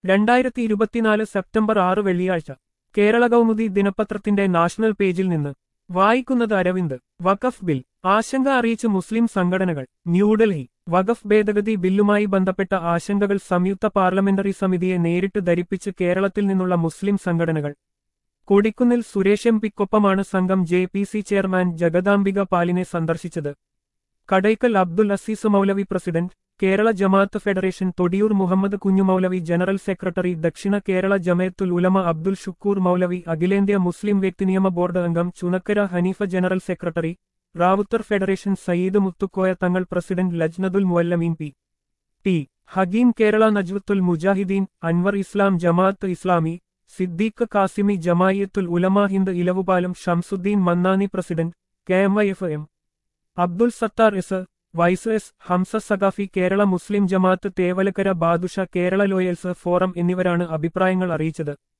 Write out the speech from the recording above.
രണ്ടായിരത്തി ഇരുപത്തിനാല് സെപ്റ്റംബർ ആറ് വെള്ളിയാഴ്ച കേരള കൗമുദി ദിനപത്രത്തിന്റെ നാഷണൽ പേജിൽ നിന്ന് വായിക്കുന്നത് അരവിന്ദ് വഖഫ് ബിൽ ആശങ്ക അറിയിച്ച് മുസ്ലിം സംഘടനകൾ ന്യൂഡൽഹി വഖഫ് ഭേദഗതി ബില്ലുമായി ബന്ധപ്പെട്ട ആശങ്കകൾ സംയുക്ത പാർലമെന്ററി സമിതിയെ നേരിട്ട് ധരിപ്പിച്ച് കേരളത്തിൽ നിന്നുള്ള മുസ്ലിം സംഘടനകൾ കൊടിക്കുന്നിൽ സുരേഷ് എം പിക്കൊപ്പമാണ് സംഘം J P C chairman Jagadambika പാലിനെ സന്ദർശിച്ചത് Kadakkal Abdul Azeez Moulavi president Kerala Jamaat federation Thodiyoor Muhammad Kunju Moulavi general secretary ദക്ഷിണ കേരള ജമയത്തുൽ ഉലമ അബ്ദുൽ ഷുക്കൂർ മൗലവി അഖിലേന്ത്യാ മുസ്ലിം വ്യക്തിനിയമ ബോർഡ് അംഗം Chunakkara Haneefa general secretary Ravuthar federation Sayyid Muthukoya Thangal president Lajnathul Muallimeen P T Hakeem Kerala Najvathul Mujahideen Anwar Islam Jamaat Islami Siddique Qasimi Jamaathul Ulama Hind Elavupalam Shamsuddeen Mannani president K M I F M Abdul Sathar S vice S Hamza Saqafi Kerala Muslim Jamaat Thevalakkara Badusha Kerala loyals forum എന്നിവരാണ് അഭിപ്രായങ്ങൾ അറിയിച്ചത്